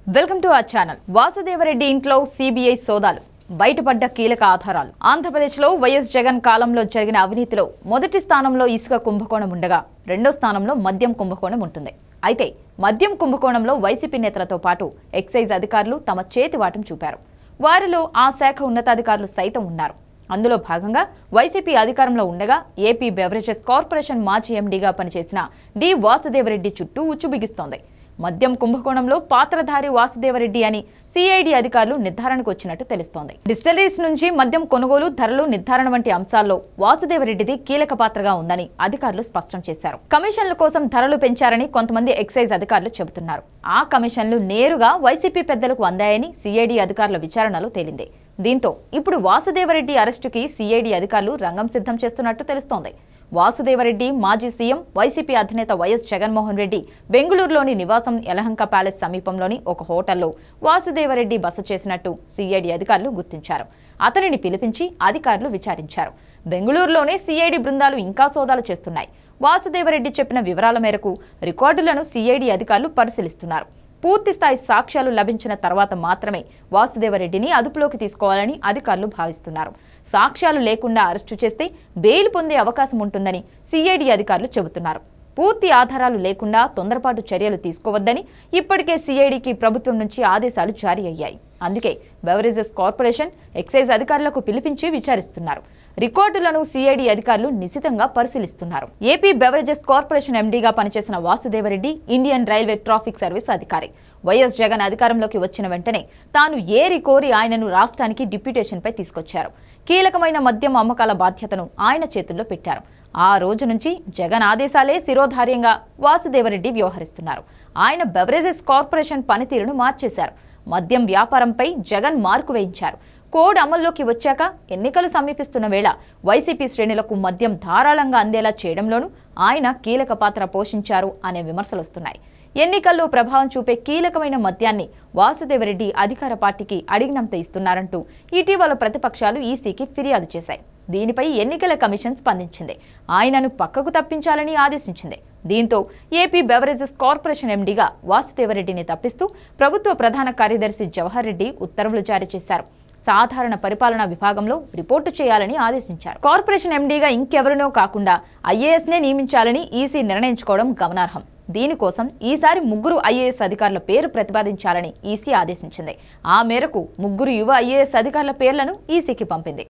welcome to our channel Vasudeva Reddy ఇంట్లో CBI సోదాలు బయటపడ్డ కీలక ఆధారాలు ఆంధ్రప్రదేశ్లో వైఎస్ జగన్ కాలంలో జరిగిన అవినీతిలో మొదటి స్థానంలో ఇసుక కుంభకోణం ఉండగా రెండో స్థానంలో మద్యం కుంభకోణం ఉంటుంది అయితే మద్యం కుంభకోణంలో వైసీపీ నేతలతో పాటు ఎక్సైజ్ అధికారులు తమ చేతివాటం చూపారు వారిలో ఆ శాఖ ఉన్నతాధికారులు సైతం ఉన్నారు అందులో భాగంగా వైసీపీ అధికారంలో ఉండగా ఏపీ బెవరేజెస్ కార్పొరేషన్ మాజీ ఎండీగా పనిచేసిన డి వాసుదేవరెడ్డి చుట్టూ ఉచ్చు బిగిస్తోంది మద్యం కుంభకోణంలో పాత్రధారి వాసుదేవరెడ్డి అని సిఐడి అధికారులు నిర్ధారణకు వచ్చినట్టు తెలుస్తోంది డిస్టలరీస్ నుంచి మద్యం కొనుగోలు ధరలు నిర్ధారణ వంటి అంశాల్లో వాసుదేవరెడ్డిది కీలక పాత్రగా ఉందని అధికారులు స్పష్టం చేశారు కమిషన్ల కోసం ధరలు పెంచారని కొంతమంది ఎక్సైజ్ అధికారులు చెబుతున్నారు ఆ కమిషన్లు నేరుగా వైసీపీ పెద్దలకు అందాయని సిఐడి అధికారుల విచారణలో తేలింది దీంతో ఇప్పుడు వాసుదేవరెడ్డి అరెస్టుకి సిఐడి అధికారులు రంగం సిద్ధం చేస్తున్నట్టు తెలుస్తోంది వాసుదేవరెడ్డి మాజీ సీఎం వైసీపీ అధినేత వైఎస్ జగన్మోహన్ రెడ్డి బెంగళూరులోని నివాసం యలహంక ప్యాలెస్ సమీపంలోని ఒక హోటల్లో వాసుదేవరెడ్డి బస చేసినట్టు సిఐడి అధికారులు గుర్తించారు అతనిని పిలిపించి అధికారులు విచారించారు బెంగళూరులోనే సిఐడి బృందాలు ఇంకా సోదాలు చేస్తున్నాయి వాసుదేవరెడ్డి చెప్పిన వివరాల మేరకు రికార్డులను సిఐడి అధికారులు పరిశీలిస్తున్నారు పూర్తి స్థాయి సాక్ష్యాలు లభించిన తర్వాత మాత్రమే వాసుదేవరెడ్డిని అదుపులోకి తీసుకోవాలని అధికారులు భావిస్తున్నారు సాక్ష్యాలు లేకుండా అరెస్టు చేస్తే బెయిల్ పొందే అవకాశం ఉంటుందని సిఐడి అధికారులు చెబుతున్నారు పూర్తి ఆధారాలు లేకుండా తొందరపాటు చర్యలు తీసుకోవద్దని ఇప్పటికే సిఐడికి ప్రభుత్వం నుంచి ఆదేశాలు జారీ అయ్యాయి అందుకే బెవరేజెస్ కార్పొరేషన్ ఎక్సైజ్ అధికారులకు పిలిపించి విచారిస్తున్నారు రికార్డులను సిఐడి అధికారులు నిశితంగా పరిశీలిస్తున్నారు ఏపీ బెవరేజెస్ కార్పొరేషన్ ఎండీగా పనిచేసిన Vasudeva Reddy Indian railway traffic service అధికారి వైఎస్ జగన్ అధికారంలోకి వచ్చిన వెంటనే తాను ఏరి కోరి ఆయనను రాష్ట్రానికి డిప్యూటేషన్పై తీసుకొచ్చారు కీలకమైన మద్యం అమ్మకాల బాధ్యతను ఆయన చేతుల్లో పెట్టారు ఆ రోజు నుంచి జగన్ ఆదేశాలే శిరోధార్యంగా వాసుదేవరెడ్డి వ్యవహరిస్తున్నారు ఆయన బెవరేజెస్ కార్పొరేషన్ పనితీరును మార్చేశారు మద్యం వ్యాపారంపై జగన్ మార్కు వేయించారు కోడ్ అమల్లోకి వచ్చాక ఎన్నికలు సమీపిస్తున్న వేళ వైసీపీ శ్రేణులకు మద్యం ధారాళంగా అందేలా చేయడంలోనూ ఆయన కీలక పాత్ర పోషించారు అనే విమర్శలు వస్తున్నాయి ఎన్నికల్లో ప్రభావం చూపే కీలకమైన మద్యాన్ని వాసుదేవరెడ్డి అధికార పార్టీకి అడిగినంత ఇస్తున్నారంటూ ఇటీవల ప్రతిపక్షాలు ఈసీకి ఫిర్యాదు చేశాయి దీనిపై ఎన్నికల కమిషన్ స్పందించింది ఆయనను పక్కకు తప్పించాలని ఆదేశించింది దీంతో ఏపీ బెవరేజెస్ కార్పొరేషన్ ఎండీగా వాసుదేవరెడ్డిని తప్పిస్తూ ప్రభుత్వ ప్రధాన కార్యదర్శి జవహర్ రెడ్డి ఉత్తర్వులు జారీ చేశారు సాధారణ పరిపాలనా విభాగంలో రిపోర్టు చేయాలని ఆదేశించారు కార్పొరేషన్ ఎండీగా ఇంకెవరినో కాకుండా ఐఏఎస్నే నియమించాలని ఈసీ నిర్ణయించుకోవడం గమనార్హం దీనికోసం ఈసారి ముగ్గురు ఐఏఎస్ అధికారుల పేరు ప్రతిపాదించాలని ఈసీ ఆదేశించింది ఆ మేరకు ముగ్గురు యువ ఐఏఎస్ అధికారుల పేర్లను ఈసీకి పంపింది